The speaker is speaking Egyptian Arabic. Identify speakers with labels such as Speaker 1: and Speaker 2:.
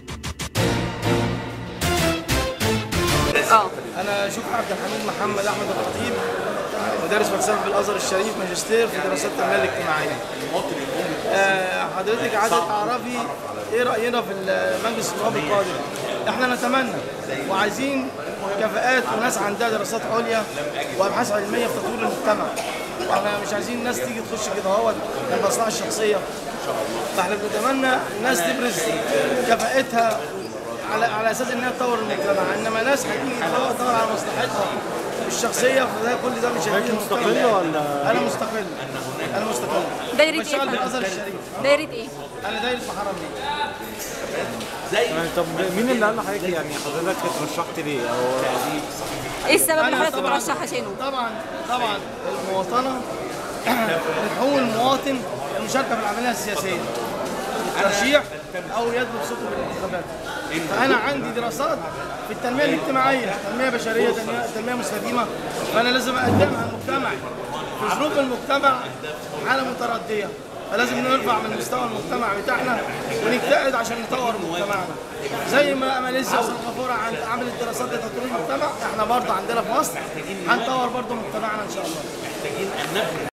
Speaker 1: اه
Speaker 2: انا شوف عبد الحميد محمد احمد الخطيب مدرس فلسفه في الازهر الشريف ماجستير في دراسات التنميه الاجتماعيه. آه، حضرتك عايزه تعرفي ايه راينا في مجلس النواب القادم؟ احنا نتمنى وعايزين كفاءات وناس عندها دراسات عليا وابحاث علميه في تطوير المجتمع. واحنا مش عايزين ناس تيجي تخش كده اهوت للمصلحه الشخصيه. فاحنا بنتمنى ناس تبرز كفاءتها على على اساس انها تطور المجتمع انما ناس هتيجي تدور تدور على مصلحتها الشخصيه فده كل ده مش هيجي
Speaker 3: مستقلة ولا
Speaker 2: انا مستقل انا مستقل
Speaker 1: دايرة ايه
Speaker 2: بشتغل في
Speaker 1: يا
Speaker 2: الازهر
Speaker 1: فندم؟
Speaker 2: الشريف
Speaker 1: دايرة ايه؟
Speaker 2: انا دايره محرمين
Speaker 3: يعني طب مين اللي قال لحضرتك يعني حضرتك اترشحت ليه او
Speaker 1: ايه السبب اللي
Speaker 2: أنا
Speaker 1: حضرتك
Speaker 2: طبعاً-
Speaker 1: بترشح عشانه؟
Speaker 2: طبعا طبعا المواطنه من حقوق المواطن المشاركه في العمليه السياسيه الترشيح او يدلو صوته في الانتخابات فانا عندي دراسات في التنميه الاجتماعيه تنميه بشريه تنميه, تنمية مستديمه فانا لازم اقدمها للمجتمع في ظروف المجتمع حاله مترديه فلازم نرفع من مستوى المجتمع بتاعنا ونجتهد عشان نطور مجتمعنا زي ما ماليزيا وسنغافوره عن- عملت دراسات لتطوير المجتمع احنا برضه عندنا في مصر هنطور برضه مجتمعنا ان شاء الله